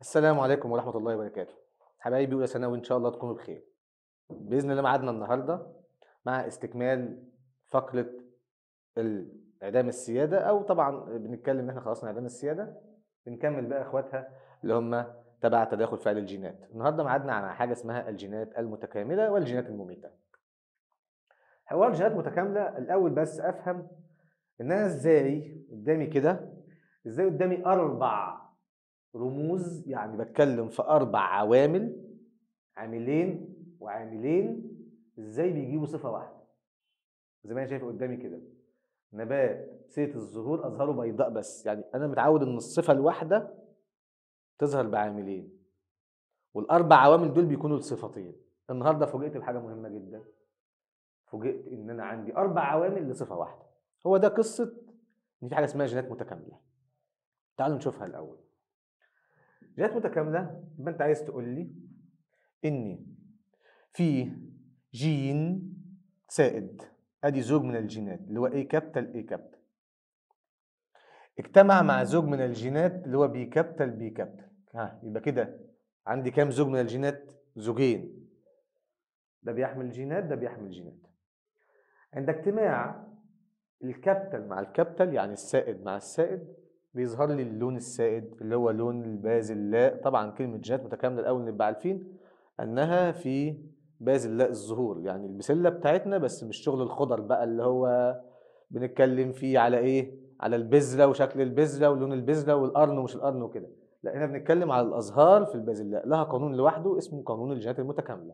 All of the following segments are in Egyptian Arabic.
السلام عليكم ورحمة الله وبركاته حبايبي أولى ثانوي إن شاء الله تكونوا بخير بإذن الله ميعادنا النهاردة مع استكمال فقرة إعدام السيادة أو طبعا بنتكلم إن إحنا خلصنا إعدام السيادة بنكمل بقى إخواتها اللي هم تبع تداخل فعل الجينات النهاردة ميعادنا على حاجة اسمها الجينات المتكاملة والجينات المميتة حوار جينات متكاملة الأول بس أفهم إن أنا إزاي قدامي كده إزاي قدامي أربع رموز يعني بتكلم في أربع عوامل عاملين وعاملين إزاي بيجيبوا صفة واحدة زي ما أنا شايف قدامي كده نبات سيت الزهور أزهاره بيضاء بس يعني أنا متعود إن الصفة الواحدة تظهر بعاملين والأربع عوامل دول بيكونوا لصفتين النهارده فوجئت بحاجة مهمة جدا فوجئت إن أنا عندي أربع عوامل لصفة واحدة هو ده قصة إن في حاجة اسمها جينات متكاملة تعالوا نشوفها الأول جينات متكاملة يبقى أنت عايز تقول لي إن في جين سائد أدي زوج من الجينات اللي هو A كابيتال A كابيتال اجتمع مع زوج من الجينات اللي هو بي كابيتال بي كابيتال ها يبقى كده عندي كام زوج من الجينات؟ زوجين ده بيحمل جينات ده بيحمل جينات عند اجتماع الكابيتال مع الكابيتال يعني السائد مع السائد بيظهر لي اللون السائد اللي هو لون البازلاء طبعا كلمة جينات متكاملة الأول نبقى عارفين أنها في بازلاء الزهور يعني البسلة بتاعتنا بس مش شغل الخضر بقى اللي هو بنتكلم فيه على إيه؟ على البذرة وشكل البذرة ولون البذرة والقرن ومش القرن وكده لا هنا بنتكلم على الأزهار في البازلاء لها قانون لوحده اسمه قانون الجينات المتكاملة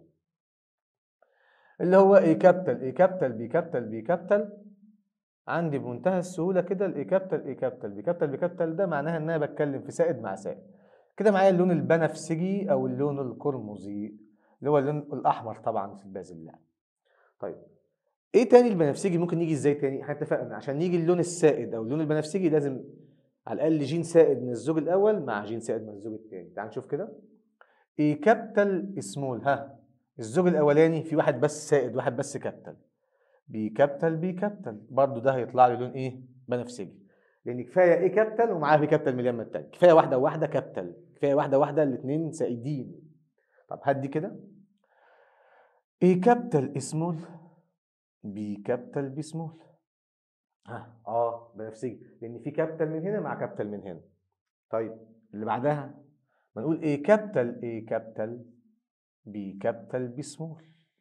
اللي هو A كابيتال A كابيتال B كابيتال B كابيتال عندي بمنتهى السهوله كده الاي كابيتال اي كابيتال بي كابيتال بي كابيتال ده معناها ان انا بتكلم في سائد مع سائد كده معايا اللون البنفسجي او اللون القرمزي اللي هو اللون الاحمر طبعا في البازلاء طيب ايه تاني البنفسجي ممكن يجي ازاي تاني احنا اتفقنا عشان يجي اللون السائد او اللون البنفسجي لازم على الاقل جين سائد من الزوج الاول مع جين سائد من الزوج الثاني تعال نشوف كده اي كابيتال سمول ها الزوج الاولاني في واحد بس سائد واحد بس كابيتال بي كابيتال بي كابيتال برضه ده هيطلع لي لون ايه بنفسجي لان كفايه ايه كابيتال ومعاها بي كابيتال من اليمه التانية كفايه واحده وواحده كابيتال كفايه واحده واحده الاثنين سائدين طب هدي كده ايه كابيتال سمول بي كابيتال بي سمول ها اه بنفسجي لان في كابيتال من هنا مع كابيتال من هنا طيب اللي بعدها ما نقول ايه كابيتال ايه كابيتال بي كابيتال بي سمول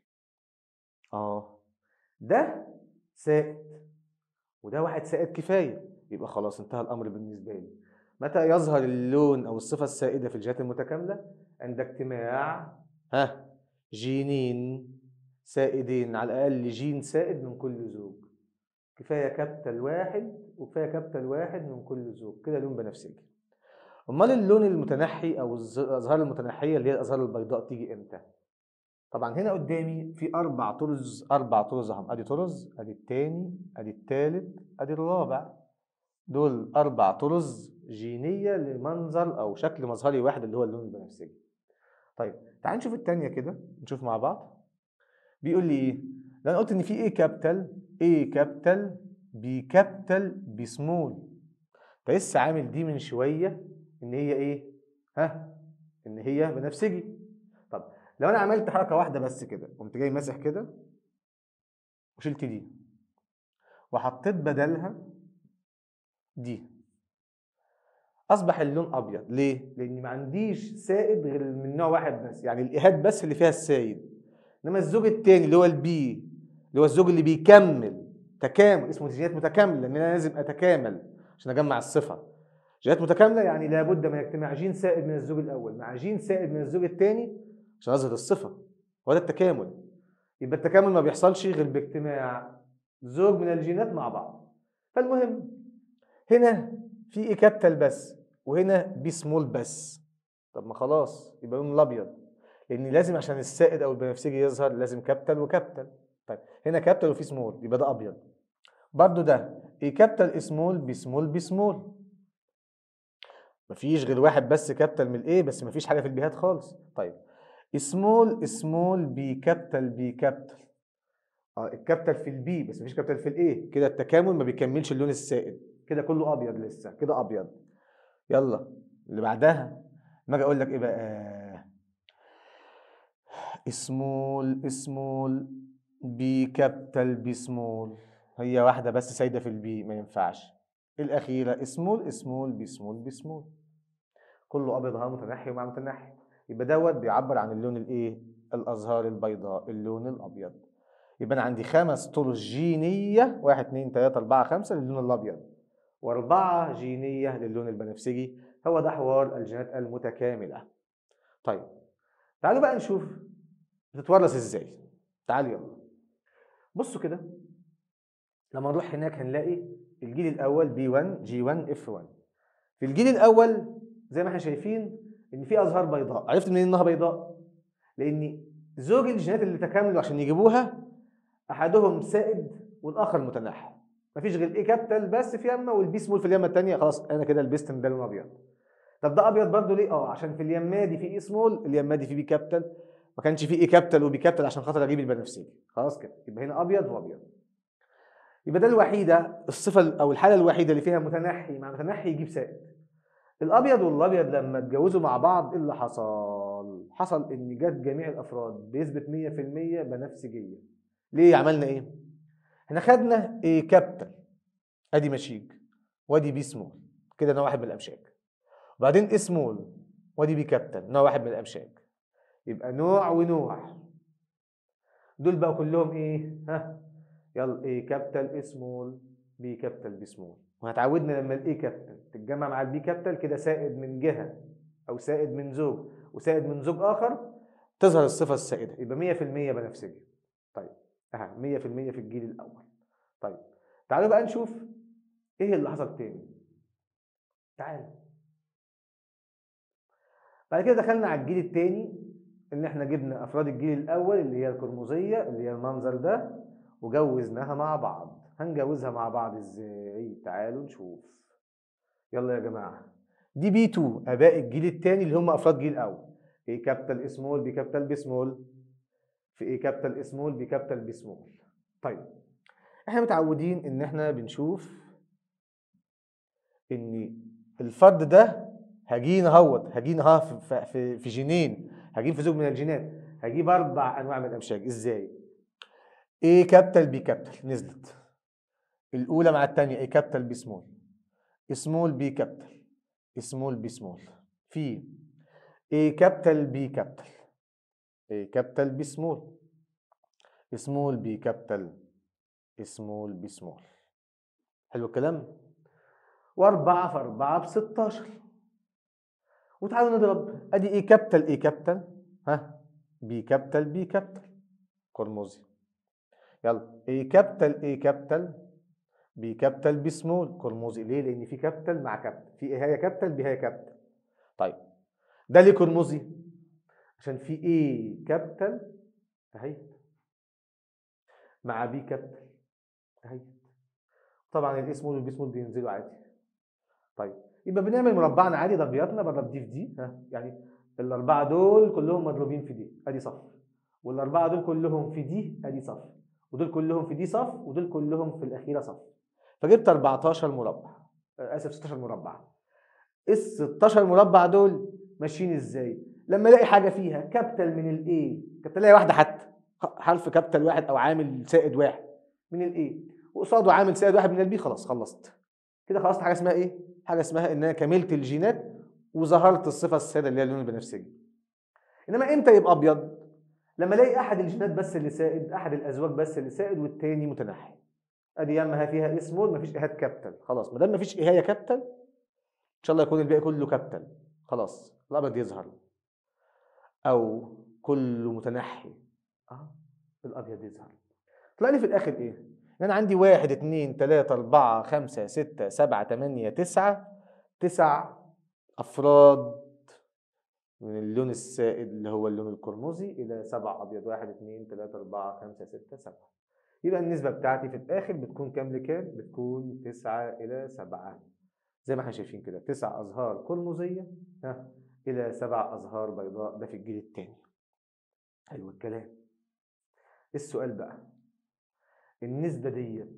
اه ده سائد وده واحد سائد كفايه يبقى خلاص انتهى الامر بالنسبه لي متى يظهر اللون او الصفه السائده في الجهات المتكامله عند اجتماع ها جينين سائدين على الاقل جين سائد من كل زوج كفايه كابيتال واحد وكفايه كابيتال واحد من كل زوج كده لون بنفسجي امال اللون المتنحي او الازهار المتنحيه اللي هي الازهار البيضاء تيجي امتى طبعا هنا قدامي في اربع طرز اربع طرز اهم ادي طرز ادي التاني ادي التالت ادي الرابع دول اربع طرز جينيه لمنظر او شكل مظهري واحد اللي هو اللون البنفسجي طيب تعال نشوف التانية كده نشوف مع بعض بيقول لي ايه ده انا قلت ان في ايه كابيتال ايه كابيتال بي كابيتال بي سمول ده لسه عامل دي من شويه ان هي ايه ها ان هي بنفسجي طب لو انا عملت حركه واحده بس كده قمت جاي ماسح كده وشلت دي وحطيت بدلها دي اصبح اللون ابيض ليه لان ما عنديش سائد غير من نوع واحد بس يعني الايهات بس اللي فيها السائد انما الزوج الثاني اللي هو البي اللي هو الزوج اللي بيكمل تكامل اسمه جينات متكامله لان انا لازم اتكامل عشان اجمع الصفه جينات متكامله يعني لابد من اجتماع جين سائد من الزوج الاول مع جين سائد من الزوج الثاني عشان اظهر الصفه هو ده التكامل يبقى التكامل ما بيحصلش غير باجتماع زوج من الجينات مع بعض فالمهم هنا في ايه كابيتال بس وهنا بي سمول بس طب ما خلاص يبقى لون الابيض لان لازم عشان السائد او البنفسجي يظهر لازم كابيتال وكابيتال طيب هنا كابيتال وفي سمول يبقى ده ابيض برضو ده ايه كابيتال سمول بي سمول بي سمول مفيش غير واحد بس كابيتال من الايه بس مفيش حاجه في البيهات خالص طيب سمول سمول بي كابيتال بي كابيتال اه الكابيتال في البي بس مفيش كابيتال في الايه كده التكامل ما بيكملش اللون السائد كده كله ابيض لسه كده ابيض يلا اللي بعدها ما اجي اقول لك ايه بقى سمول سمول بي كابيتال بي سمول هي واحده بس سايده في البي ما ينفعش الاخيره سمول سمول بي سمول بي سمول كله ابيض ها متنحي ومع متنحي يبقى دوت بيعبر عن اللون الايه الازهار البيضاء اللون الابيض يبقى انا عندي خمس طرق جينيه واحد اتنين تلاته اربعه خمسه للون الابيض واربعه جينيه للون البنفسجي هو ده حوار الجينات المتكامله طيب تعالوا بقى نشوف بتتورث ازاي تعالوا يلا بصوا كده لما نروح هناك هنلاقي الجيل الاول بي 1 جي 1 اف 1 في الجيل الاول زي ما احنا شايفين ان في ازهار بيضاء عرفت منين انها بيضاء لان زوج الجينات اللي تكاملوا عشان يجيبوها احدهم سائد والاخر متنحي مفيش غير الاي كابيتال بس في يمه والبي سمول في اليمه الثانيه خلاص انا كده لبست ان ده لون ابيض طب ده ابيض برضه ليه اه عشان في اليمه دي في اي سمول اليمه دي في بي كابيتال ما كانش في اي كابيتال وبي كابيتال عشان خاطر اجيب البنفسجي خلاص كده يبقى هنا ابيض وابيض يبقى ده الوحيده الصفه او الحاله الوحيده اللي فيها متنحي مع متنحي يجيب سائد الابيض والابيض لما اتجوزوا مع بعض ايه اللي حصل حصل ان جت جميع الافراد بيثبت 100% بنفسجيه ليه عملنا ايه احنا خدنا ايه كابيتال ادي مشيج وادي بي سمول كده نوع واحد من الامشاج وبعدين اي سمول وادي بي كابيتال نوع واحد من الامشاج يبقى نوع ونوع دول بقى كلهم ايه ها يلا ايه كابيتال اي سمول بي كابيتال بي سمول وهتعودنا لما الاي كابيتال تتجمع مع البي كابيتال كده سائد من جهه او سائد من زوج وسائد من زوج اخر تظهر الصفه السائده يبقى 100% بنفسجي طيب اها 100% في الجيل الاول طيب تعالوا بقى نشوف ايه اللي حصل تاني تعالوا بعد كده دخلنا على الجيل التاني ان احنا جبنا افراد الجيل الاول اللي هي القرمزيه اللي هي المنظر ده وجوزناها مع بعض هنجوزها مع بعض ازاي تعالوا نشوف يلا يا جماعه دي بي 2 اباء الجيل الثاني اللي هم افراد جيل الاول ايه كابيتال سمول بي كابيتال بي سمول في ايه كابيتال سمول بي كابيتال بي سمول طيب احنا متعودين ان احنا بنشوف ان الفرد ده هجين اهوت هجين ها في, في, في جينين هجيب في زوج من الجينات هجيب اربع انواع من الامشاج ازاي ايه كابيتال بي كابيتال نزلت الاولى مع الثانيه ايه كابيتال بي سمول سمول بي كابيتال سمول بي سمول في ايه كابيتال بي كابيتال ايه كابيتال بي سمول سمول بي كابيتال سمول بي سمول حلو الكلام واربعة في أربعة ب 16 وتعالوا نضرب ادي ايه كابيتال ايه كابيتال ها بي كابيتال بي كابيتال قرمزي يلا ايه كابيتال ايه كابيتال بي كابيتال بي سمول قرمزي ليه لان في كابيتال مع كابيتال في ايه هي كابيتال بي هي كابيتال طيب ده ليه قرمزي عشان في ايه كابيتال اهي مع بي كابيتال اهي طبعا الاي سمول والبي سمول بينزلوا عادي طيب يبقى بنعمل مربعنا عادي ضربياتنا بضرب دي في دي ها يعني الاربعه دول كلهم مضروبين في دي ادي صف والاربعه دول كلهم في دي ادي صف ودول كلهم في دي صف ودول كلهم في الاخيره صف فجبت 14 مربع اسف 16 مربع ال 16 مربع دول ماشيين ازاي لما الاقي حاجه فيها كابيتال من الاي كابيتال واحده حتى حرف كابيتال واحد او عامل سائد واحد من الاي وقصاده عامل سائد واحد من البي خلاص خلصت كده خلصت حاجه اسمها ايه حاجه اسمها ان انا كملت الجينات وظهرت الصفه السائده اللي هي اللون البنفسجي انما امتى يبقى ابيض لما الاقي احد الجينات بس اللي سائد احد الازواج بس اللي سائد والتاني متنحي ادي يمها فيها اسمول مفيش ايهات كابيتال خلاص ما دام مفيش ايهايه كابيتال ان شاء الله يكون الباقي كله كابيتال خلاص الابيض يظهر او كله متنحي اه الابيض يظهر طلع لي في الاخر ايه انا عندي واحد اتنين تلاتة اربعة خمسة ستة سبعة تمانية تسعة تسع افراد من اللون السائد اللي هو اللون القرمزي الى سبع ابيض واحد اتنين تلاتة اربعة خمسة ستة سبعة يبقى النسبة بتاعتي في الاخر بتكون كام لكام؟ بتكون تسعة الى سبعة زي ما احنا شايفين كده تسع ازهار قرمزية ها الى سبع ازهار بيضاء ده في الجيل الثاني حلو الكلام السؤال بقى النسبة ديت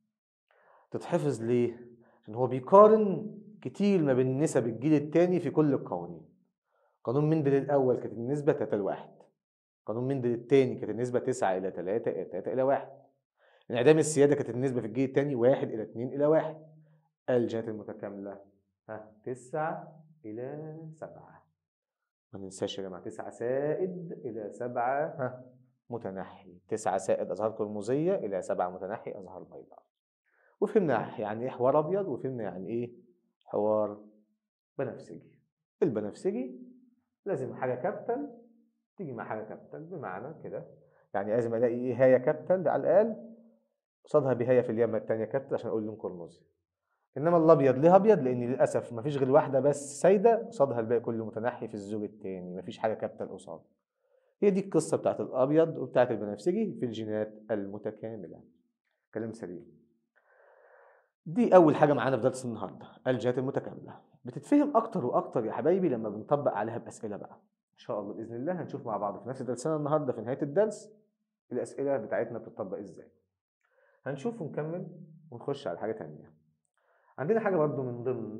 تتحفظ ليه؟ عشان هو بيقارن كتير ما بين نسب الجيل الثاني في كل القوانين قانون مندل الاول كانت النسبه 3 لواحد قانون مندل الثاني كانت النسبه 9 الى 3 3 الى 1 انعدام السياده كانت النسبه في الجيل الثاني 1 الى 2 الى 1 الجهات المتكامله ها 9 الى 7 ما ننساش يا جماعه 9 سائد الى 7 ها متنحي 9 سائد ازهار قرمزيه الى 7 متنحي ازهار بيضاء وفهمنا يعني ايه حوار ابيض وفهمنا يعني ايه حوار بنفسجي البنفسجي لازم حاجه كابيتال تيجي مع حاجه كابيتال بمعنى كده يعني لازم الاقي ايه هايه كابيتال على الاقل قصادها بهايه في اليمه الثانيه كابيتال عشان اقول لون قرمزي انما الابيض ليه ابيض لان للاسف مفيش غير واحده بس سايده قصادها الباقي كله متنحي في الزوج الثاني مفيش حاجه كابيتال قصاد هي دي القصه بتاعت الابيض وبتاعت البنفسجي في الجينات المتكامله كلام سليم دي اول حاجه معانا في درس النهارده الجهات المتكامله بتتفهم اكتر واكتر يا حبايبي لما بنطبق عليها باسئله بقى ان شاء الله باذن الله هنشوف مع بعض في نفس درسنا النهارده في نهايه الدرس الاسئله بتاعتنا بتطبق ازاي هنشوف ونكمل ونخش على حاجه تانية عندنا حاجه برضو من ضمن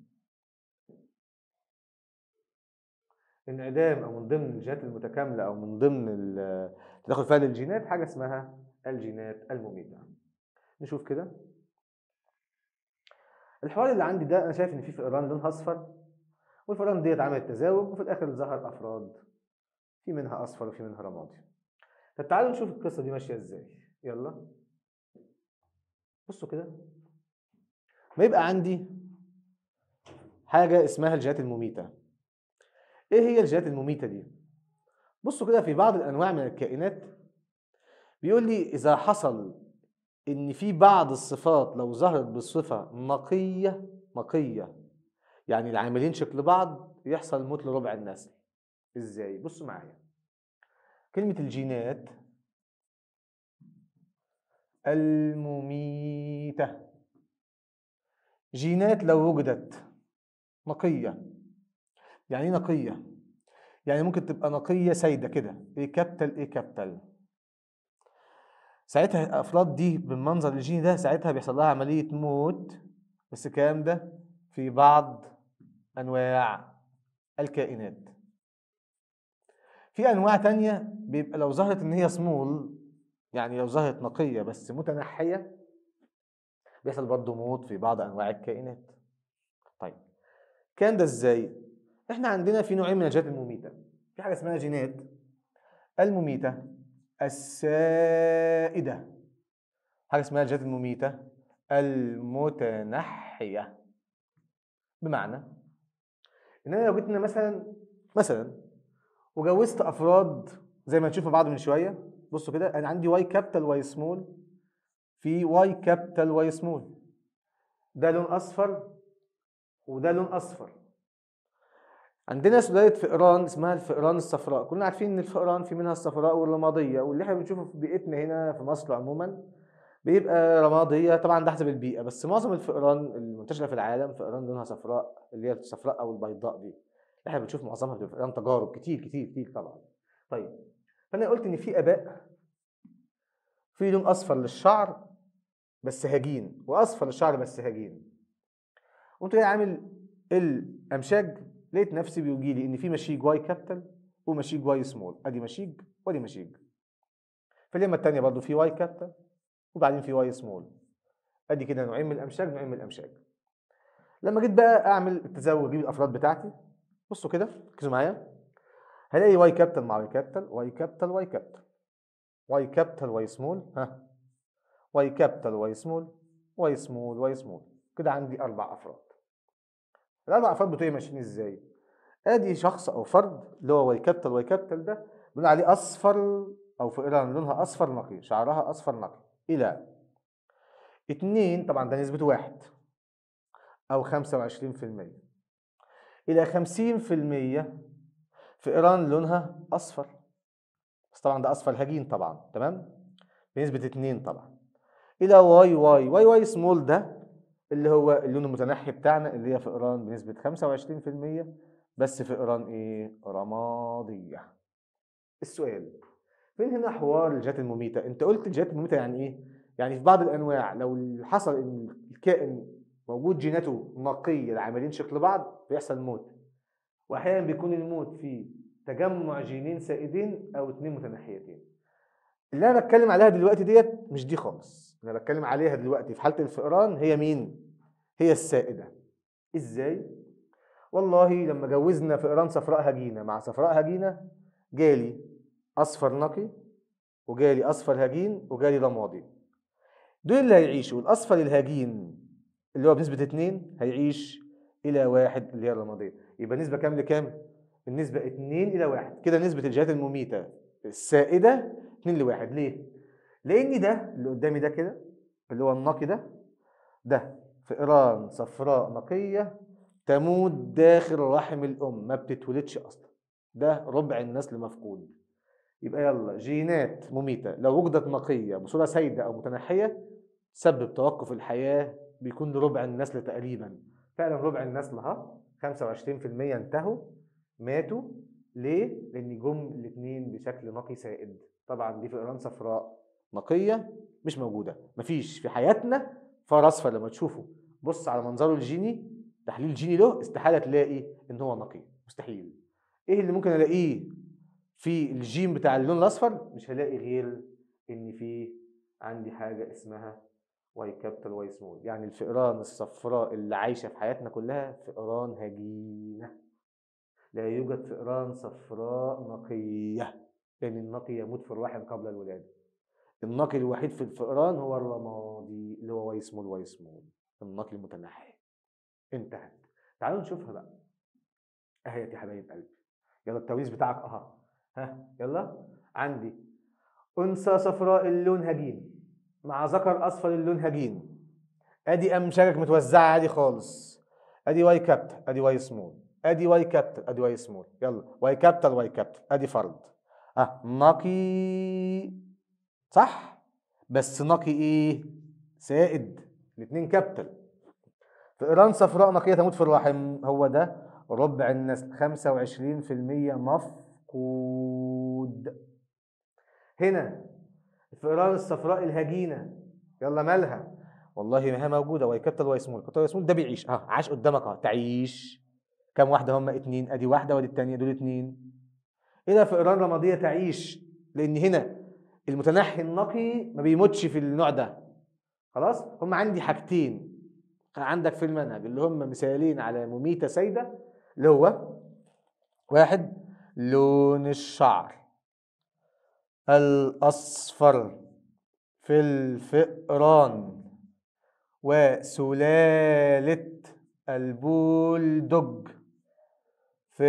انعدام او من ضمن الجينات المتكامله او من ضمن تدخل فيها للجينات حاجه اسمها الجينات المميته نشوف كده الحوار اللي عندي ده انا شايف ان في فئران لونها اصفر والفئران ديت عملت تزاوج وفي الاخر ظهر افراد في منها اصفر وفي منها رمادي طب تعالوا نشوف القصه دي ماشيه ازاي يلا بصوا كده ما يبقى عندي حاجه اسمها الجهات المميته ايه هي الجهات المميته دي بصوا كده في بعض الانواع من الكائنات بيقول لي اذا حصل ان في بعض الصفات لو ظهرت بصفه نقيه نقيه يعني العاملين شكل بعض يحصل موت لربع النسل ازاي بصوا معايا كلمه الجينات المميته جينات لو وجدت نقيه يعني ايه نقيه يعني ممكن تبقى نقيه سايده كده ايه كابتل ايه كابتل ساعتها الافراد دي بالمنظر الجيني ده ساعتها بيحصل لها عمليه موت بس الكلام ده في بعض انواع الكائنات في انواع تانية بيبقى لو ظهرت ان هي سمول يعني لو ظهرت نقيه بس متنحيه بيحصل برضه موت في بعض انواع الكائنات طيب كان ده ازاي احنا عندنا في نوعين من الجينات المميته في حاجه اسمها جينات المميته السائدة حاجة اسمها الجهات المميتة المتنحية بمعنى ان انا لو جيت مثلا مثلا وجوزت افراد زي ما هنشوف بعض من شويه بصوا كده انا عندي واي كابيتال واي سمول في واي كابيتال واي سمول ده لون اصفر وده لون اصفر عندنا سلالة فئران اسمها الفئران الصفراء كلنا عارفين ان الفئران في منها الصفراء والرمادية واللي احنا بنشوفه في بيئتنا هنا في مصر عموما بيبقى رمادية طبعا ده حسب البيئة بس معظم الفئران المنتشرة في العالم فئران لونها صفراء اللي هي الصفراء او البيضاء دي احنا بنشوف معظمها بتبقى فئران تجارب كتير كتير كتير طبعا طيب فانا قلت ان في اباء في لون اصفر للشعر بس هجين واصفر للشعر بس هجين قمت عامل الامشاج لقيت نفسي بيجي لي ان في مشيج واي كابيتال ومشيج واي سمول ادي مشيج وادي مشيج في اليمه الثانيه برضو في واي كابيتال وبعدين في واي سمول ادي كده نوعين من الامشاج نوعين من الامشاج لما جيت بقى اعمل التزاوج اجيب الافراد بتاعتي بصوا كده ركزوا معايا هلاقي واي كابيتال مع واي كابيتال واي كابيتال واي كابيتال واي كابيتال واي سمول ها واي كابيتال واي سمول واي سمول واي سمول كده عندي اربع افراد الاربع افراد بتوعي ماشيين ازاي ادي شخص او فرد اللي هو واي كابيتال واي كابيتال ده بنقول عليه اصفر او في ايران لونها اصفر نقي شعرها اصفر نقي الى اتنين طبعا ده نسبة واحد او خمسة وعشرين في المية الى خمسين في المية في ايران لونها اصفر بس طبعا ده اصفر هجين طبعا تمام بنسبة اتنين طبعا الى واي واي واي واي سمول ده اللي هو اللون المتنحي بتاعنا اللي هي فئران بنسبة 25% بس فئران ايه؟ رمادية. السؤال فين هنا حوار الجات المميتة؟ انت قلت الجات المميتة يعني ايه؟ يعني في بعض الانواع لو حصل ان الكائن موجود جيناته نقية العاملين شكل بعض بيحصل موت. واحيانا بيكون الموت في تجمع جينين سائدين او اتنين متناحيتين اللي انا بتكلم عليها دلوقتي ديت مش دي خالص اللي انا بتكلم عليها دلوقتي في حاله الفئران هي مين هي السائده ازاي والله لما جوزنا فئران صفراء هجينه مع صفراء هجينه جالي اصفر نقي وجالي اصفر هجين وجالي رمادي دول اللي هيعيشوا الاصفر الهجين اللي هو بنسبه 2 هيعيش الى واحد اللي هي الرماديه يبقى نسبه كام لكام النسبه 2 الى 1 كده نسبه الجهات المميته السائده 2 لواحد ليه لان ده اللي قدامي ده كده اللي هو النقي ده ده فئران صفراء نقيه تموت داخل رحم الام ما بتتولدش اصلا ده ربع النسل مفقود يبقى يلا جينات مميته لو وجدت نقيه بصوره سيده او متنحيه تسبب توقف الحياه بيكون لربع النسل تقريبا فعلا ربع النسل ها 25% انتهوا ماتوا ليه؟ لان جم الاثنين بشكل نقي سائد طبعا دي فئران صفراء نقيه مش موجوده مفيش في حياتنا فار اصفر لما تشوفه بص على منظره الجيني تحليل جيني له استحاله تلاقي ان هو نقي مستحيل ايه اللي ممكن الاقيه في الجين بتاع اللون الاصفر مش هلاقي غير ان في عندي حاجه اسمها واي كابيتال واي سمول يعني الفئران الصفراء اللي عايشه في حياتنا كلها فئران هجينه لا يوجد فئران صفراء نقيه لان النقي يموت في الرحم قبل الولاده النقي الوحيد في الفئران هو الرمادي اللي هو واي سمول واي سمول النقي المتنحي انتهت تعالوا نشوفها بقى اهي يا حبايب قلبي يلا التوريث بتاعك اها ها يلا عندي انثى صفراء اللون هجين مع ذكر اصفر اللون هجين ادي امشاجك متوزعه عادي خالص ادي واي كابتل ادي واي سمول ادي واي كابتل ادي واي سمول يلا واي كابتل واي كابتل ادي فرد اه نقي صح بس نقي ايه سائد الاثنين كابتل فئران صفراء نقية تموت في الرحم هو ده ربع النسل 25% مفقود هنا الفئران الصفراء الهجينة يلا مالها والله ما هي موجودة واي كابتل واي سمول كابتل واي سمول ده بيعيش اه عاش قدامك اه تعيش كم واحدة هم اتنين ادي واحدة وادي التانية دول اتنين هنا فئران رمادية تعيش لان هنا المتنحي النقي ما بيموتش في النوع ده خلاص هم عندي حاجتين عندك في المنهج اللي هم مثالين على مميتة سيدة اللي هو واحد لون الشعر الأصفر في الفئران وسلالة البولدوج في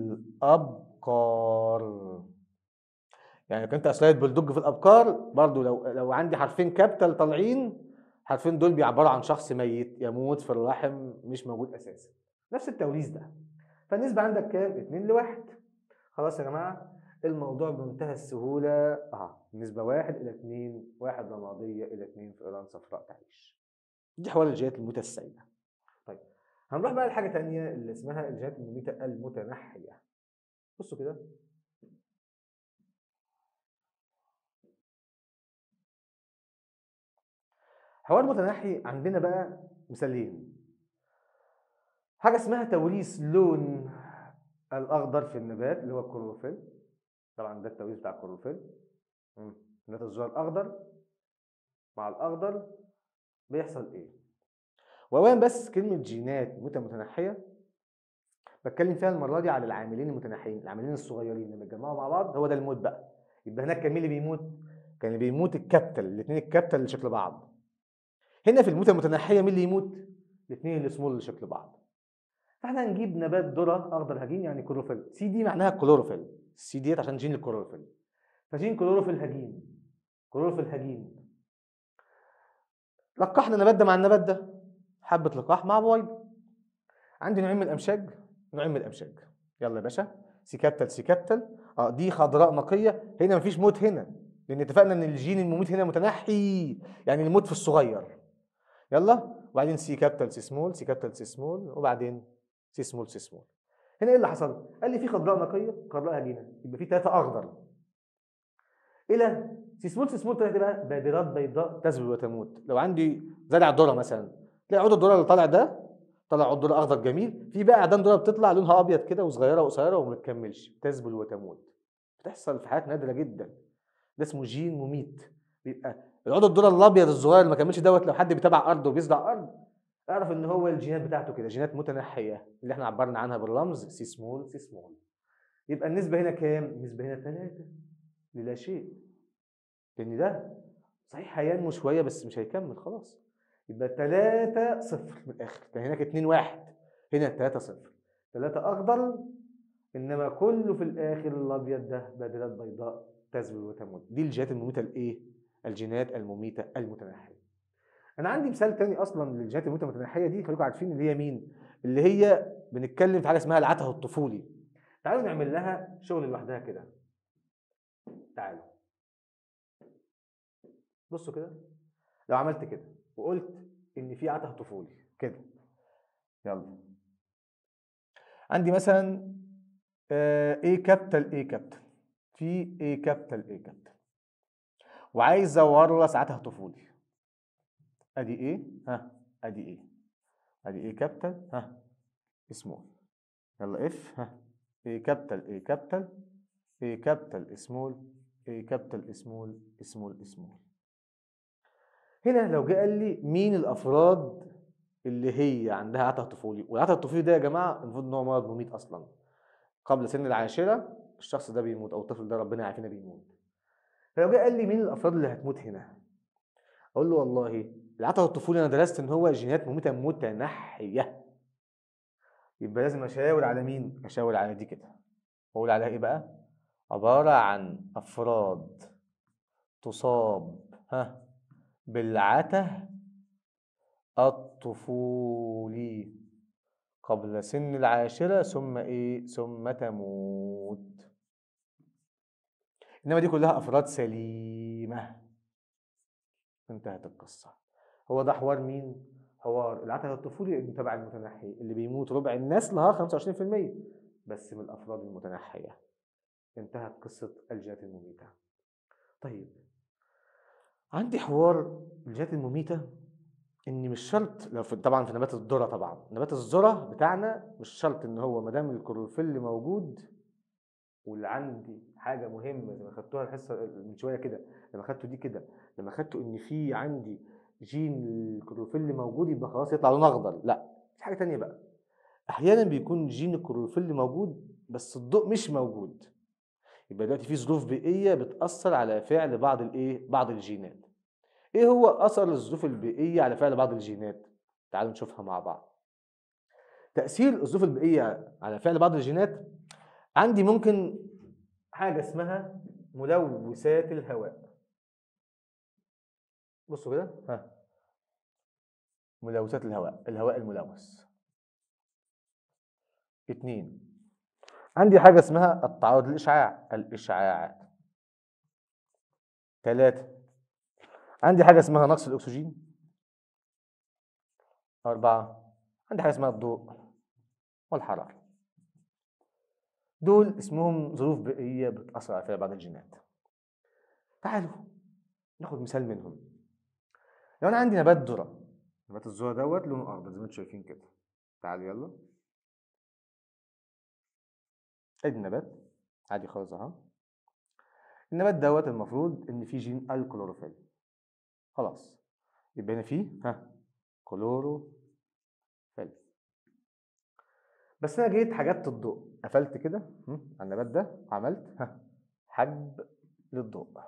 الأبقار يعني لو كنت سلالة بولدوج في الأبقار برضو لو لو عندي حرفين كابيتال طالعين الحرفين دول بيعبروا عن شخص ميت يموت في الرحم مش موجود اساسا نفس التوريث ده فالنسبه عندك كام 2 لواحد خلاص يا جماعه الموضوع بمنتهى السهوله اه نسبه واحد الى اثنين واحد رماديه الى اثنين فئران صفراء تعيش دي حوالي الجهات الموتى السائده طيب هنروح بقى لحاجه ثانيه اللي اسمها الجهات المميته المتنحيه بصوا كده حوار متنحي عندنا بقى مثالين حاجة اسمها توريث لون الأخضر في النبات اللي هو الكلوروفيل طبعا ده التوريث بتاع الكلوروفيل نبات الزهر الأخضر مع الأخضر بيحصل إيه؟ وأولا بس كلمة جينات متى متنحية بتكلم فيها المرة دي على العاملين المتنحيين العاملين الصغيرين لما يتجمعوا مع بعض هو ده الموت بقى يبقى هناك كان مين اللي بيموت؟ كان اللي بيموت الكابتل الاثنين الكابتل اللي شكل بعض هنا في الموتة المتنحية مين اللي يموت؟ الاثنين اللي سمول اللي شكل بعض. فاحنا هنجيب نبات ذرة أخضر هجين يعني كلوروفيل، سي دي معناها كلوروفيل، السي ديت عشان جين الكلوروفيل. فجين كلوروفيل هجين كلوروفيل هجين. لقحنا النبات ده مع النبات ده حبة لقاح مع بويض. عندي نوعين من الأمشاج، نوعين من الأمشاج. يلا يا باشا سيكابتل سيكابتل اه دي خضراء نقية، هنا مفيش موت هنا. لأن اتفقنا إن الجين المميت هنا متنحي، يعني الموت في الصغير. يلا وبعدين سي كابيتال سي سمول سي كابيتال سي سمول وبعدين سي سمول سي سمول هنا ايه اللي حصل؟ قال لي في خضراء نقيه خضراء هجينه يبقى في ثلاثه اخضر الى سي سمول سي سمول طلعت بقى بادرات بيضاء تسبل وتموت لو عندي زرع ذره مثلا تلاقي عود الذره اللي طالع ده طلع عود ذره اخضر جميل في بقى اعدان ذره بتطلع لونها ابيض كده وصغيره وقصيره وما بتكملش تذبل وتموت بتحصل في حالات نادره جدا ده اسمه جين مميت بيبقى العود الذره الابيض الصغير اللي ما كملش دوت لو حد بيتابع ارض وبيزرع ارض اعرف ان هو الجينات بتاعته كده جينات متنحيه اللي احنا عبرنا عنها بالرمز سي سمول سي سمول يبقى النسبه هنا كام؟ النسبه هنا 3 للا شيء لان ده صحيح هينمو شويه بس مش هيكمل خلاص يبقى 3 صفر من الاخر كان هناك 2 1 هنا 3 صفر 3 اخضر انما كله في الاخر الابيض ده بادرات بيضاء تذبل وتموت دي الجينات المميته الايه؟ الجينات المميته المتنحيه انا عندي مثال تاني اصلا للجينات المميته المتنحيه دي خليكم عارفين اللي هي مين؟ اللي هي بنتكلم في حاجه اسمها العته الطفولي تعالوا نعمل لها شغل لوحدها كده تعالوا بصوا كده لو عملت كده وقلت ان في عته طفولي كده يلا عندي مثلا اي كابيتال اي كابيتال في اي كابيتال اي كابيتال وعايز اورث عته طفولي ادي ايه ها ادي ايه ادي ايه كابيتال ها سمول يلا اف ها ايه كابيتال ايه كابيتال ايه كابيتال سمول ايه كابيتال سمول سمول سمول هنا لو جه قال لي مين الافراد اللي هي عندها عته طفولي والعته الطفولي ده يا جماعه المفروض ان هو مرض مميت اصلا قبل سن العاشره الشخص ده بيموت او الطفل ده ربنا يعافينا بيموت فلو جه قال لي مين الافراد اللي هتموت هنا اقول له والله العته الطفولي انا درست ان هو جينات مميته متنحيه يبقى لازم اشاور على مين اشاور على دي كده واقول عليها ايه بقى عباره عن افراد تصاب ها بالعته الطفولي قبل سن العاشرة ثم إيه؟ ثم تموت إنما دي كلها أفراد سليمة انتهت القصة هو ده حوار مين؟ حوار العته الطفولي اللي تبع المتنحي اللي بيموت ربع الناس لها 25% بس من الأفراد المتنحية انتهت قصة الجينات المميتة طيب عندي حوار الجينات المميتة ان مش شرط لو في طبعا في نبات الذره طبعا نبات الذره بتاعنا مش شرط ان هو ما دام الكلوروفيل موجود واللي عندي حاجه مهمه زي ما خدتوها الحصه من شويه كده لما خدتوا دي كده لما خدتوا ان في عندي جين الكلوروفيل موجود يبقى خلاص يطلع لون اخضر لا في حاجه تانية بقى احيانا بيكون جين الكلوروفيل موجود بس الضوء مش موجود يبقى دلوقتي في ظروف بيئيه بتاثر على فعل بعض الايه بعض الجينات ايه هو اثر الظروف البيئيه على فعل بعض الجينات تعالوا نشوفها مع بعض تاثير الظروف البيئيه على فعل بعض الجينات عندي ممكن حاجه اسمها ملوثات الهواء بصوا كده ها ملوثات الهواء الهواء الملوث اتنين عندي حاجه اسمها التعرض للاشعاع الاشعاعات ثلاثه عندي حاجة اسمها نقص الأكسجين أربعة عندي حاجة اسمها الضوء والحرارة دول اسمهم ظروف بيئية بتأثر على فعل بعض الجينات تعالوا ناخد مثال منهم لو أنا عندي نبات ذرة نبات الذرة دوت لونه أخضر زي ما انتم شايفين كده تعالوا يلا ادي النبات عادي خالص اهو النبات دوت المفروض ان فيه جين الكلوروفيل خلاص يبقى هنا فيه ها كلورو فيل بس انا جيت حجبت الضوء قفلت كده على النبات ده وعملت ها حجب للضوء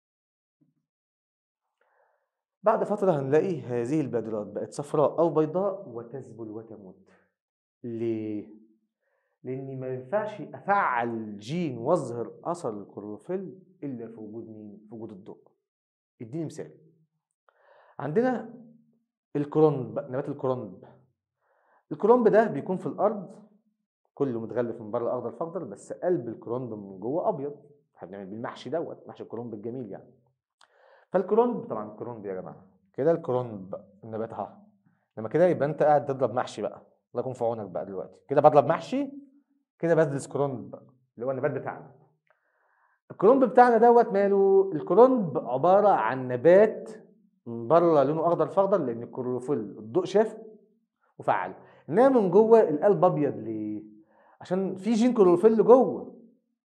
بعد فترة هنلاقي هذه البادرات بقت صفراء أو بيضاء وتذبل وتموت ليه؟ لأني ما ينفعش أفعل جين وأظهر أثر الكلوروفيل إلا في وجود مين؟ في وجود الضوء. اديني مثال. عندنا الكرنب نبات الكرنب الكرنب ده بيكون في الارض كله متغلف من بره اخضر فاخضر بس قلب الكرنب من جوه ابيض احنا بنعمل بالمحشي دوت محشي الكرنب الجميل يعني فالكرنب طبعا الكرنب يا جماعه كده الكرنب النبات اهو لما كده يبقى انت قاعد تضرب محشي بقى الله يكون في عونك بقى دلوقتي كده بضرب محشي كده بدرس كرنب اللي هو النبات بتاعنا الكرنب بتاعنا دوت ماله الكرنب عباره عن نبات من بره لونه اخضر فاخضر لان الكلوروفيل الضوء شاف وفعل انما من جوه القلب ابيض ليه عشان في جين كلوروفيل جوه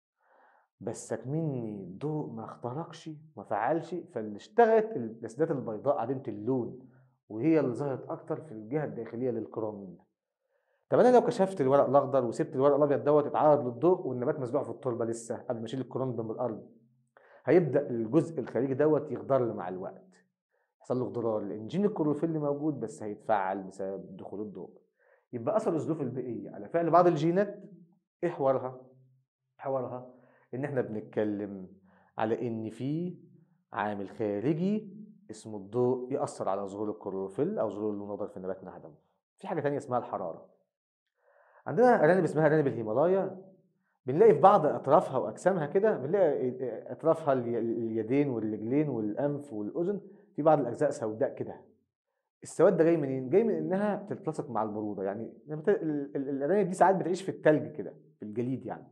بس مني الضوء ما اخترقش ما فعلش فاللي اشتغلت الاسدات البيضاء عديمه اللون وهي اللي ظهرت اكتر في الجهه الداخليه للكرون طب انا لو كشفت الورق الاخضر وسبت الورق الابيض دوت يتعرض للضوء والنبات مزروع في التربه لسه قبل ما اشيل الكرون من الارض هيبدا الجزء الخارجي دوت يخضر مع الوقت يحصل له اخضرار لان جين الكلوروفيل موجود بس هيتفعل بسبب دخول الضوء يبقى اثر الظروف البيئيه على فعل بعض الجينات ايه حوارها؟ حوارها ان احنا بنتكلم على ان في عامل خارجي اسمه الضوء ياثر على ظهور الكلوروفيل او ظهور اللون الاخضر في النبات نهدمه في حاجه ثانيه اسمها الحراره عندنا ارانب اسمها ارانب الهيمالايا بنلاقي في بعض اطرافها واجسامها كده بنلاقي اطرافها اليدين والرجلين والانف والاذن في بعض الاجزاء سوداء كده السواد ده جاي منين؟ جاي من انها بتتلصق مع البروده يعني الارانب دي ساعات بتعيش في التلج كده في الجليد يعني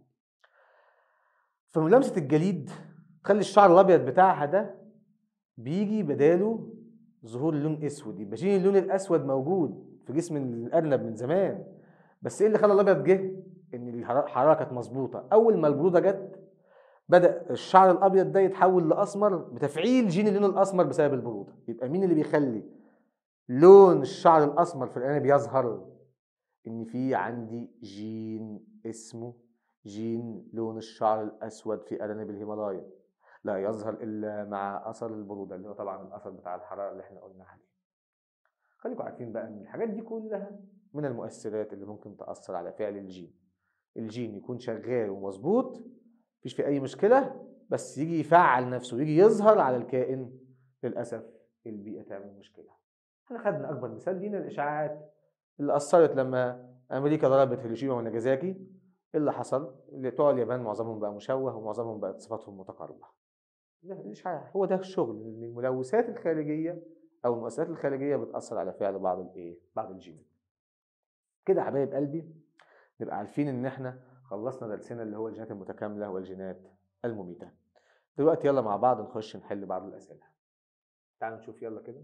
فملامسه الجليد تخلي الشعر الابيض بتاعها ده بيجي بداله ظهور لون اسود يبقى جين اللون الاسود موجود في جسم الارنب من زمان بس ايه اللي خلى الابيض جه؟ ان الحراره كانت مظبوطه اول ما البروده جت بدا الشعر الابيض ده يتحول لاسمر بتفعيل جين اللون الاسمر بسبب البروده يبقى مين اللي بيخلي لون الشعر الاسمر في الارنب يظهر ان في عندي جين اسمه جين لون الشعر الاسود في ارانب الهيمالايا لا يظهر الا مع اثر البروده اللي هو طبعا الاثر بتاع الحراره اللي احنا قلنا عليه خليكم عارفين بقى ان الحاجات دي كلها من المؤثرات اللي ممكن تاثر على فعل الجين الجين يكون شغال ومظبوط مفيش فيه اي مشكله بس يجي يفعل نفسه ويجي يظهر على الكائن للاسف البيئه تعمل مشكله احنا خدنا اكبر مثال لينا الاشعاعات اللي اثرت لما امريكا ضربت هيروشيما وناجازاكي ايه اللي حصل اللي بتوع اليابان معظمهم بقى مشوه ومعظمهم بقت صفاتهم متقاربه الاشعاع هو ده الشغل الملوثات الخارجيه او المؤثرات الخارجيه بتاثر على فعل بعض الايه بعض الجينات كده حبايب قلبي نبقى عارفين ان احنا خلصنا درسنا اللي هو الجينات المتكامله والجينات المميته دلوقتي يلا مع بعض نخش نحل بعض الاسئله تعالوا نشوف يلا كده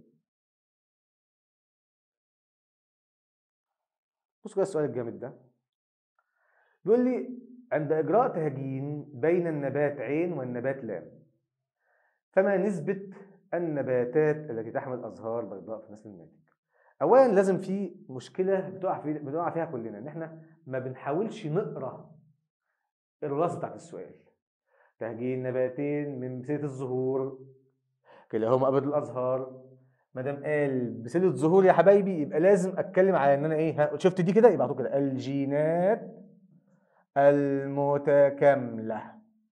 بصوا كده السؤال الجامد ده بيقول لي عند إجراء تهجين بين النبات عين والنبات لام فما نسبة النباتات التي تحمل أزهار بيضاء في نسل الناتج أولا لازم في مشكلة بتقع في بنقع فيها كلنا إن إحنا ما بنحاولش نقرأ الراس بتاعت السؤال تهجين نباتين من بسيلة الزهور كلاهما أبد الأزهار ما دام قال بسيلة ظهور يا حبايبي يبقى لازم اتكلم على ان انا ايه شفت دي كده يبقى كده الجينات المتكاملة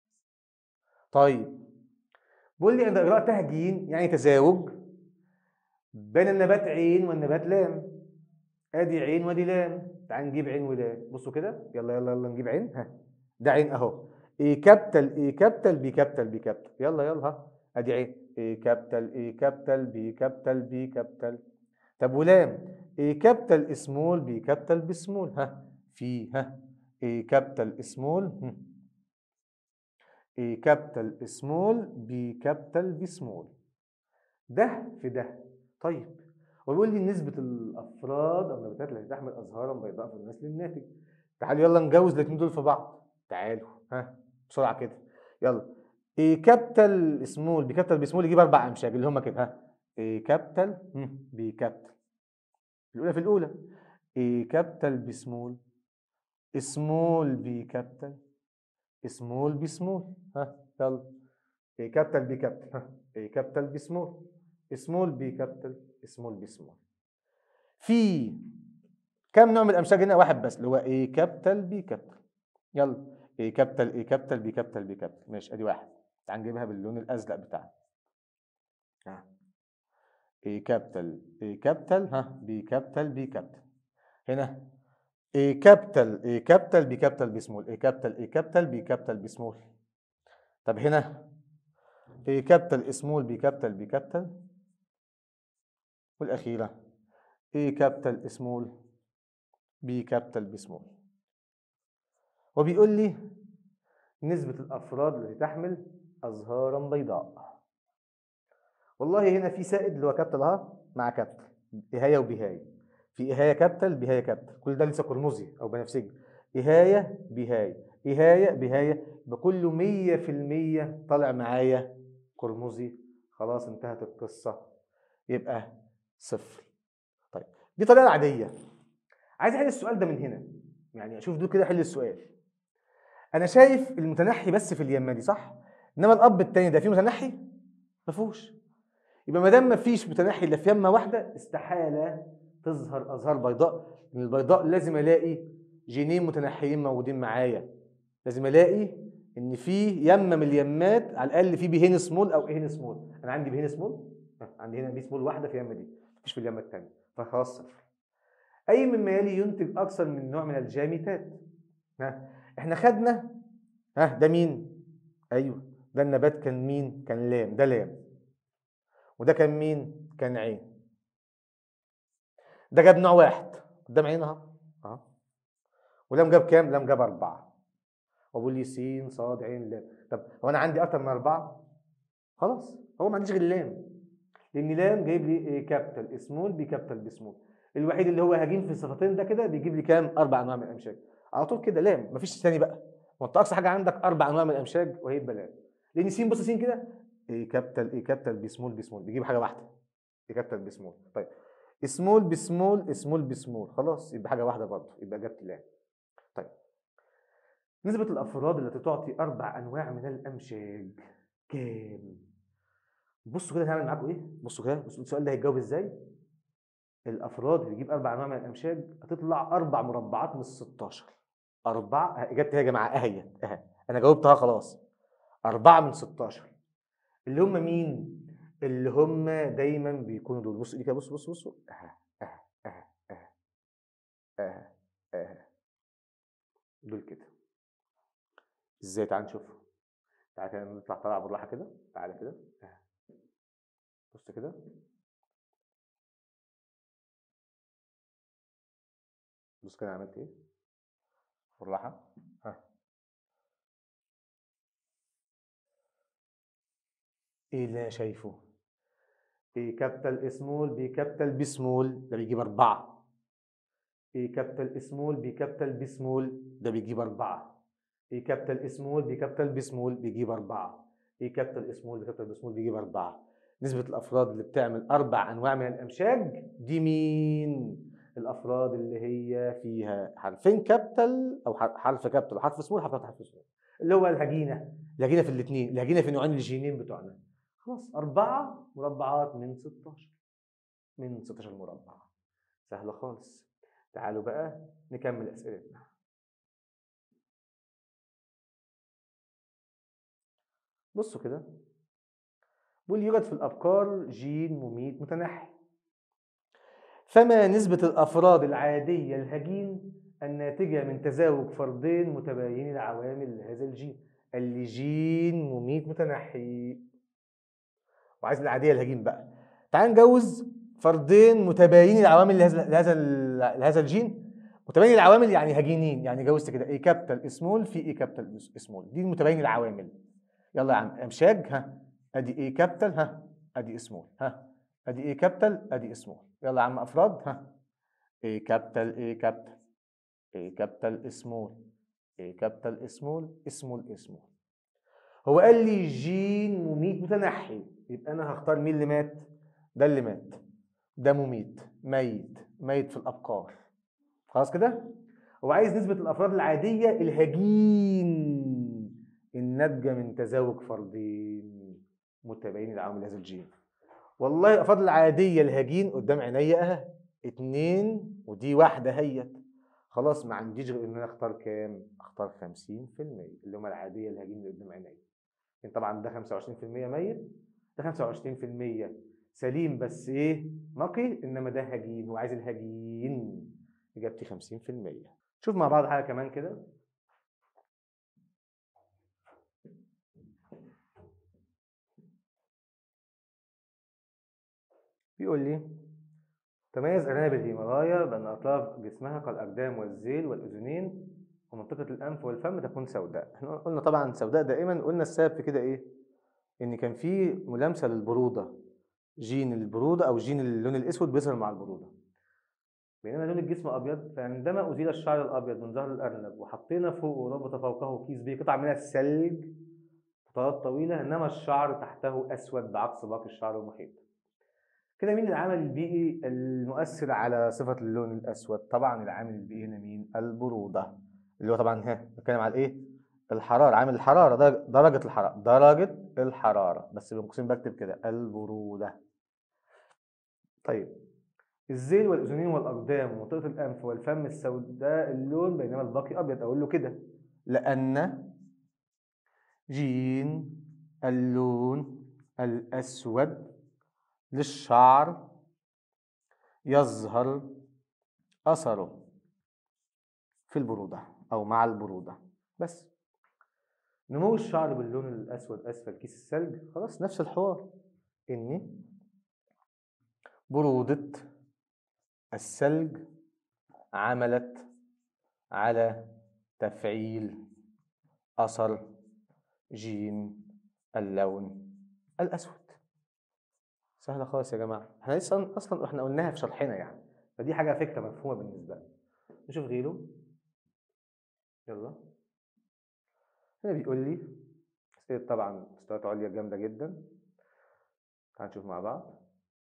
طيب بيقول لي عند اجراء تهجين يعني تزاوج بين النبات عين والنبات لام ادي عين وادي لام تعال نجيب عين ولام بصوا كده يلا يلا يلا نجيب عين ها ده عين اهو ايه كابتل ايه كابتل بي كابتل بي كابتل يلا يلا ها ادي عين ايه كابتل ايه كابتل بي كابتل بي كابتل طب ولام ايه كابتل سمول بي كابتل بسمول ها في ها ايه كابتل سمول ايه كابتل سمول بي كابتل بسمول ده في ده طيب وبيقول لي نسبة الأفراد أو النباتات التي تحمل أزهارا بيضاء في النسل الناتج تعالوا يلا نجوز الاثنين دول في بعض تعالوا ها بسرعة كده يلا ايه كابيتال سمول بي كابيتال بسمول يجيب اربع امشاج اللي هم كده ها ايه كابيتال بي كابيتال الاولى في الاولى ايه كابيتال بسمول سمول بي كابيتال سمول بسمول ها يلا ايه كابيتال بي كابيتال ها ايه كابيتال بسمول سمول بي كابيتال سمول بسمول في كم نوع من الامشاج هنا واحد بس اللي هو ايه كابيتال بي كابيتال يلا ايه كابيتال ايه كابيتال بي كابيتال بي كابيتال ماشي ادي واحد تعال نجيبها باللون الازرق بتاعنا ها A كابيتال A كابيتال ها B كابيتال B كابيتال هنا A كابيتال A كابيتال B كابيتال B سمول A كابيتال A كابيتال B كابيتال B سمول طب هنا A كابيتال سمول B كابيتال B كابيتال والأخيرة A كابيتال سمول B كابيتال B سمول وبيقول لي نسبة الأفراد التي تحمل أزهارا بيضاء والله هنا في سائد اللي هو كابتل اهو مع كابتل بهاية وبهاية في إهاية كابيتال بهاية كابيتال كل ده لسه قرمزي أو بنفسجي إهاية بهاية إهاية بهاية بكله مية في المية طالع معايا قرمزي خلاص انتهت القصة يبقى صفر طيب دي طريقة عادية عايز أحل السؤال ده من هنا يعني أشوف دول كده أحل السؤال أنا شايف المتنحي بس في اليمة دي صح؟ إنما الأب التاني ده فيه متنحي؟ ما فيهوش يبقى ما دام ما فيش متنحي الا في يمه واحده استحاله تظهر ازهار بيضاء لان البيضاء لازم الاقي جينين متنحيين موجودين معايا لازم الاقي ان في يمه من اليمات على الاقل في بيهين سمول او ايهين سمول انا عندي بيهين سمول عندي هنا بي سمول واحده في اليمه دي مفيش في اليمه الثانيه فخلاص صفر اي مما يلي ينتج اكثر من نوع من الجاميتات ها احنا خدنا ها ده مين ايوه ده النبات كان مين كان لام ده لام وده كان مين كان عين ده جاب نوع واحد قدام عين اهو اهو ولام جاب كام لام جاب اربعه وبقول لي س ص عين لام طب هو انا عندي اكتر من اربعه خلاص هو ما عنديش غير لام لان لام جايب لي ايه كابيتال سمول بي كابيتال بي سمول الوحيد اللي هو هجين في الصفتين ده كده بيجيب لي كام اربع انواع من الامشاج على طول كده لام مفيش ثاني بقى ما انت اقصى حاجه عندك اربع انواع من الامشاج وهيبقى لام لان س بص س كده ايه كابيتال ايه كابيتال بي سمول بي سمول بيجيب حاجه واحده ايه كابيتال بي سمول طيب سمول بسمول سمول بسمول خلاص يبقى حاجه واحده برضه يبقى اجابتي لا طيب نسبة الأفراد التي تعطي أربع أنواع من الأمشاج كام؟ بصوا كده هعمل معاكم إيه؟ بصوا كده بصوا السؤال ده هيتجاوب إزاي؟ الأفراد اللي يجيب أربع أنواع من الأمشاج هتطلع أربع مربعات من ال 16 أربعة إجابتي يا جماعة أهي أهي أنا جاوبتها خلاص أربعة من 16 اللي هم مين؟ اللي هم دايما بيكونوا دول بصوا دي كده بصوا بصوا بصوا أها أها أها أها أها أها دول كده ازاي تعال نشوف تعال كده نطلع طالع بالراحه كده تعالى كده أها. بص كده بص كده عملت ايه بالراحه ها ايه اللي انا شايفه ايه كابيتال سمول بي كابيتال بي سمول ده بيجيب أربعة ايه كابيتال سمول بي كابيتال بي سمول ده بيجيب أربعة ايه كابيتال سمول بي كابيتال بي سمول بيجيب أربعة ايه كابيتال سمول بي كابيتال بي سمول بيجيب أربعة نسبة الأفراد اللي بتعمل أربع أنواع من الأمشاج دي مين؟ الأفراد اللي هي فيها حرفين كابيتال أو حرف كابيتال وحرف سمول حرف حرف سمول اللي هو الهجينة الهجينة في الاثنين الهجينة في نوعين الجينين بتوعنا خلاص أربعة مربعات من 16 من 16 مربع سهلة خالص تعالوا بقى نكمل أسئلتنا بصوا كده بيقول يوجد في الأبقار جين مميت متنحي فما نسبة الأفراد العادية الهجين الناتجة من تزاوج فردين متبايني العوامل لهذا الجين اللي جين مميت متنحي وعايز العاديه الهجين بقى تعال نجوز فردين متباينين العوامل لهذا لهذا لهذا الجين متباين العوامل يعني هجينين يعني جوزت كده اي كابيتال سمول في اي كابيتال سمول دي متباين العوامل يلا يا عم امشاج ها ادي اي كابيتال ها ادي سمول ها ادي اي كابيتال ادي سمول يلا يا عم افراد ها اي كابيتال اي كابيتال اي كابيتال سمول اي كابيتال سمول سمول سمول هو قال لي جين مميت متنحي يبقى انا هختار مين اللي مات ده اللي مات ده مميت ميت ميت في الابقار خلاص كده هو عايز نسبة الأفراد العادية الهجين الناتجة من تزاوج فردين متباينين العوامل هذا الجين والله الأفراد العادية الهجين قدام عينيا أهي اتنين ودي واحدة هيت خلاص ما عنديش غير إن أنا أختار كام؟ أختار 50% اللي هم العادية الهجين اللي قدام عينيا طبعا ده 25% ميت ده 25% سليم بس ايه نقي انما ده هجين هو عايز الهجين اجابتي 50% شوف مع بعض حاجه كمان كده بيقول لي تميز أرانب الهيمالايا بأن أطراف جسمها كالأقدام والذيل والأذنين ومنطقة الأنف والفم تكون سوداء احنا قلنا طبعا سوداء دائما قلنا السبب في كده إيه ان كان في ملامسه للبروده جين البروده او جين اللون الاسود بيظهر مع البروده بينما لون الجسم ابيض فعندما ازيل الشعر الابيض من ظهر الارنب وحطينا فوقه وربط فوقه كيس به قطع من الثلج فترات طويله انما الشعر تحته اسود بعكس باقي الشعر المحيط كده مين العامل البيئي المؤثر على صفه اللون الاسود طبعا العامل البيئي هنا مين البروده اللي هو طبعا ها بتكلم على ايه الحراره عامل الحراره درجه درجة الحراره درجه الحراره بس بين قوسين بكتب كده البروده طيب الذيل والاذنين والاقدام ومنطقه الانف والفم السوداء اللون بينما الباقي ابيض اقول له كده لان جين اللون الاسود للشعر يظهر اثره في البروده او مع البروده بس نمو الشعر باللون الاسود اسفل كيس الثلج خلاص نفس الحوار اني برودة الثلج عملت على تفعيل أثر جين اللون الأسود سهلة خالص يا جماعة احنا لسه أصلا احنا قلناها في شرحنا يعني فدي حاجة فكرة مفهومة بالنسبة لنا نشوف غيره يلا هنا بيقول لي أسئلة طبعا مستويات عليا جامدة جدا تعال نشوف مع بعض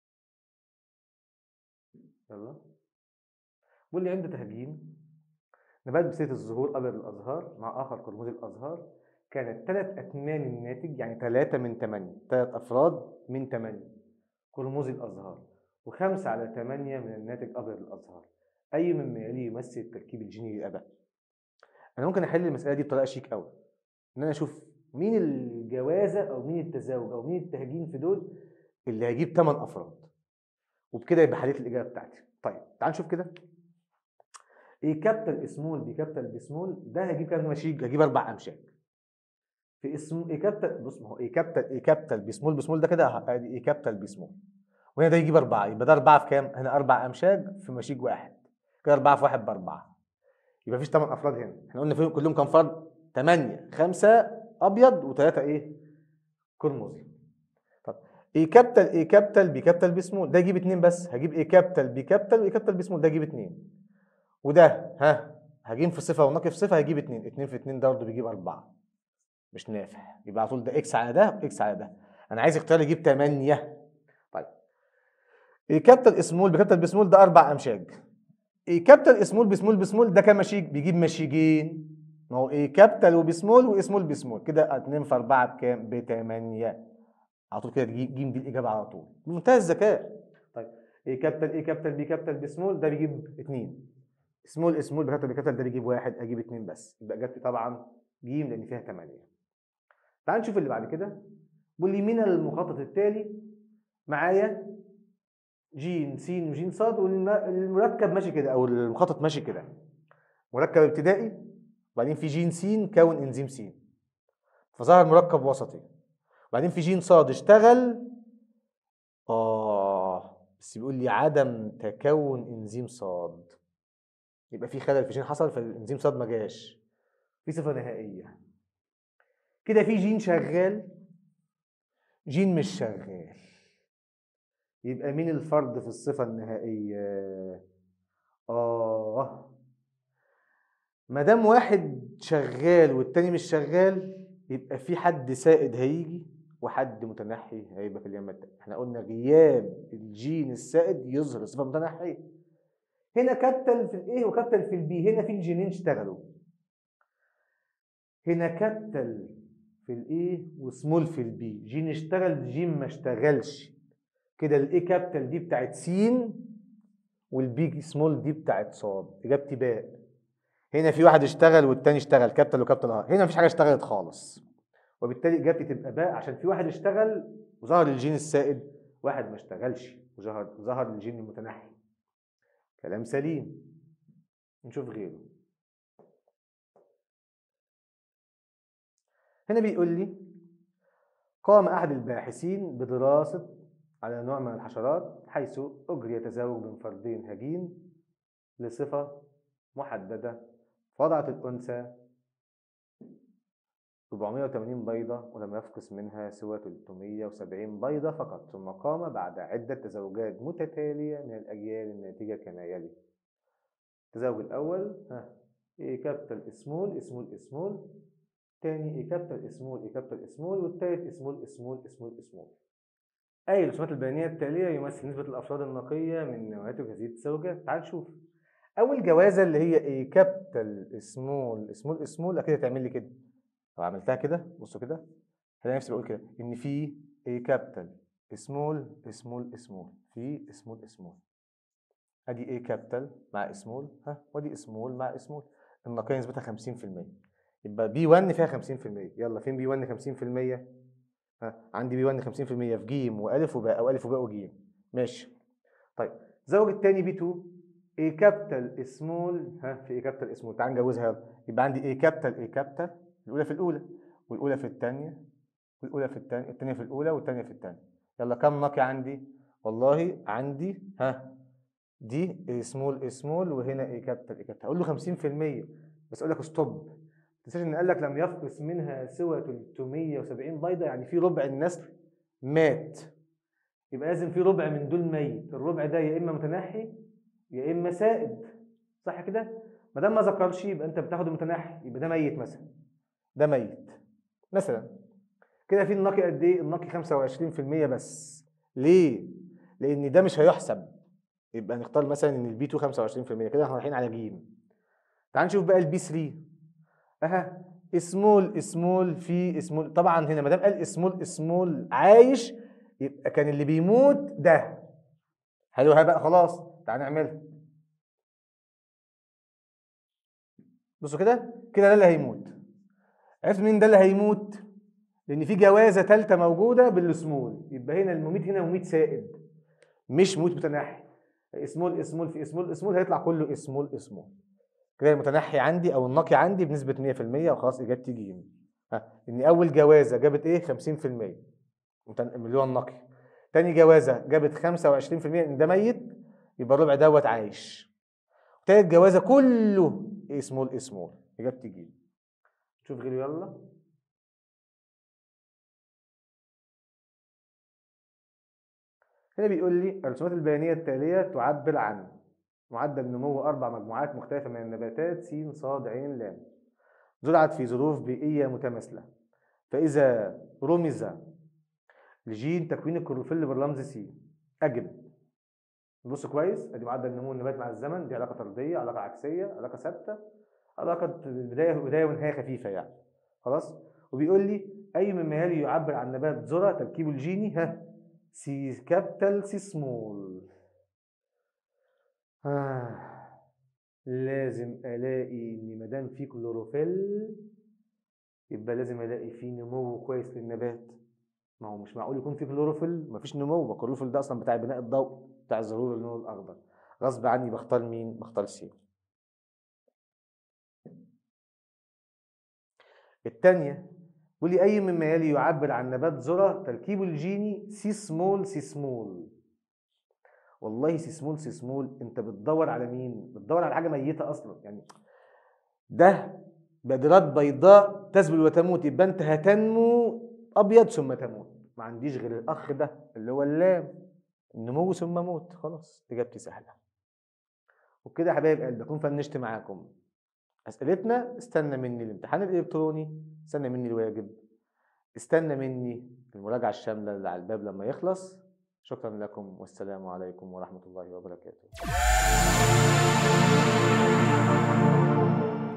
يلا بيقول لي عند تهجين نبات بصيغة الزهور أبيض الأزهار مع آخر قرمز الأزهار كانت ثلاث أتمان الناتج يعني ثلاثة من ثمانية ثلاث أفراد من ثمانية قرمز الأزهار وخمسة على ثمانية من الناتج أبيض الأزهار أي مما يلي يمثل التركيب الجيني للآباء أنا ممكن أحل المسألة دي بطريقة شيك أوي إن أنا أشوف مين الجوازة أو مين التزاوج أو مين التهجين في دول اللي هيجيب ثمان أفراد وبكده يبقى حليت الإجابة بتاعتي طيب تعال نشوف كده ايه كابيتال سمول بي كابيتال بي سمول ده هيجيب كام مشيج هجيب اربع امشاج في اسم ايه كابيتال بص ما هو ايه كابيتال ايه كابيتال بي سمول بي سمول ده كده ادي ايه كابيتال بي سمول وهنا ده يجيب اربعه يبقى ده اربعه في كام؟ هنا اربع امشاج في مشيج واحد كده اربعه في واحد باربعه يبقى مفيش ثمان افراد هنا احنا قلنا فيهم كلهم كام فرد؟ ثمانيه خمسه ابيض وثلاثه ايه؟ قرمزي طب ايه كابيتال ايه كابيتال بي كابيتال بي سمول ده يجيب اتنين بس هجيب ايه كابيتال بي كابيتال وايه كابيتال بي سمول ده يجيب اتنين وده ها هجيب في صفه ونقي في صفه هيجيب اتنين اتنين في اتنين ده برضه بيجيب اربعه مش نافع يبقى على طول ده اكس على ده اكس على ده انا عايز اختيار يجيب 8 طيب ايه كابيتال سمول بكابيتال بسمول ده اربع امشاج ايه كابيتال سمول بسمول بسمول ده كام مشيج بيجيب مشيجين ما هو ايه كابيتال وبسمول وسمول بسمول كده 2 في 4 بكام ب 8 على طول كده تجيب جيم دي الاجابه على طول بمنتهى الذكاء طيب ايه كابيتال ايه كابيتال بي كابيتال بسمول ده بيجيب 2 سمول سمول بكابيتال بكابيتال ده بيجيب واحد اجيب 2 بس يبقى اجابتي طبعا جيم لان فيها 8 تعال نشوف اللي بعد كده بيقول لي من المخطط التالي معايا جيم س وجيم ص والمركب ماشي كده او المخطط ماشي كده مركب ابتدائي وبعدين في جين س كون انزيم س فظهر مركب وسطي وبعدين في جين ص اشتغل اه بس بيقول لي عدم تكون انزيم ص يبقى في خلل في جين حصل فالانزيم ص ما جاش في صفه نهائيه كده في جين شغال جين مش شغال يبقى مين الفرد في الصفة النهائية؟ آه ما دام واحد شغال والتاني مش شغال يبقى في حد سائد هيجي وحد متنحي هيبقى في اليمة التانية احنا قلنا غياب الجين السائد يظهر صفة متنحية هنا كابتل في الايه وكابتل في البي هنا في الجينين اشتغلوا هنا كابتل في الايه وسمول في البي جين اشتغل جين ما اشتغلش كده الاي كابيتال دي بتاعت س والبي سمول دي بتاعت صاد اجابتي باء هنا في واحد اشتغل والتاني اشتغل كابيتال وكابيتال اه هنا مفيش حاجه اشتغلت خالص وبالتالي اجابتي تبقى باء عشان في واحد اشتغل وظهر الجين السائد واحد ما اشتغلش وظهر ظهر الجين المتنحي كلام سليم نشوف غيره هنا بيقول لي قام أحد الباحثين بدراسة على نوع من الحشرات حيث أجري تزاوج بين فردين هجين لصفة محددة وضعت الأنثى 480 بيضة ولم يفقس منها سوى 370 بيضة فقط ثم قام بعد عدة تزاوجات متتالية من الأجيال الناتجة كما يلي التزاوج الاول ها اي كابيتال سمول سمول سمول تاني اي كابيتال سمول اي كابيتال سمول والتالت سمول سمول سمول سمول اي الرسومات البيانيه التاليه يمثل نسبه الافراد النقيه من نوعيه هذه التزاوجات تعال نشوف اول جوازه اللي هي اي كابيتال سمول سمول سمول اكيد هتعمل لي كده لو عملتها كده بصوا كده هلاقي نفسي بقول كده ان في اي كابيتال سمول سمول سمول في سمول سمول ادي ايه كابيتال مع سمول ها وادي سمول مع سمول النقيه نسبتها 50% يبقى بي 1 فيها 50% يلا فين بي 1 50% ها عندي بي 1 50% في ج والف وباء او الف وباء وج ماشي طيب زوج الثاني بي 2 اي كابيتال سمول ها في اي كابيتال سمول تعال نجوزها يلا يبقى عندي اي كابيتال اي كابيتال الاولى في الاولى والاولى في الثانيه والاولى في الثانيه الثانيه في الاولى والثانيه في الثانيه يلا كم نقي عندي والله عندي ها دي سمول سمول وهنا ايه كابيتال ايه كابيتال اقول له 50% بس اقول لك ستوب ما تنساش ان قال لك لم يفقس منها سوى 370 بيضه يعني في ربع النسل مات يبقى لازم في ربع من دول ميت الربع ده يا اما متنحي يا اما سائد صح كده ما دام ما ذكرش يبقى انت بتاخد المتنحي يبقى ده ميت مثلا ده ميت مثلا كده في النقي قد ايه النقي 25% بس ليه لان ده مش هيحسب يبقى نختار مثلا ان البي 2 25% كده احنا رايحين على ج تعال نشوف بقى البي 3 اها سمول سمول في سمول طبعا هنا ما دام قال سمول سمول عايش يبقى كان اللي بيموت ده حلوها بقى خلاص تعال نعملها بصوا كده كده ده اللي هيموت عرفت مين ده اللي هيموت لان في جوازه ثالثه موجوده بالسمول يبقى هنا المميت هنا مميت سائد مش موت متنحي سمول سمول في سمول سمول هيطلع كله سمول سمول كده المتنحي عندي او النقي عندي بنسبه 100% وخلاص اجابتي ج ها ان اول جوازه جابت ايه 50% متن- اللي هو النقي تاني جوازه جابت 25% ان ده ميت يبقى الربع دوت عايش تالت جوازه كله سمول سمول اجابتي ج شوف غيره يلا هنا بيقول لي الرسومات البيانية التالية تعبر عن معدل نمو أربع مجموعات مختلفة من النباتات س ص ع ل زرعت في ظروف بيئية متماثلة فإذا رمز لجين تكوين الكلوروفيل بالرمز س أجب نبص كويس ادي معدل نمو النبات مع الزمن دي علاقة طردية علاقة عكسية علاقة ثابتة علاقة بداية بداية ونهاية خفيفة يعني خلاص وبيقول لي أي مما يلي يعبر عن نبات ذرة تركيبه الجيني ها سي كابيتال سي سمول آه. لازم الاقي ان ما دام في كلوروفيل يبقى لازم الاقي في نمو كويس للنبات ما هو مش معقول يكون في كلوروفيل مفيش نمو ما الكلوروفيل ده اصلا بتاع بناء الضوء بتاع ظهور اللون الاخضر غصب عني بختار مين بختار سي الثانيه بيقول لي اي مما يلي يعبر عن نبات ذره تركيبه الجيني سي سمول سي سمول والله سي سمول سي سمول انت بتدور على مين بتدور على حاجه ميته اصلا يعني ده بادرات بيضاء تذبل وتموت يبقى انت هتنمو ابيض ثم تموت ما عنديش غير الاخ ده اللي هو اللام النمو ثم موت خلاص اجابتي سهله وبكده يا حبايب قلبي اكون فنشت معاكم اسئلتنا استنى مني الامتحان الالكتروني استنى مني الواجب استنى مني المراجعه الشامله اللي على الباب لما يخلص شكرا لكم والسلام عليكم ورحمه الله وبركاته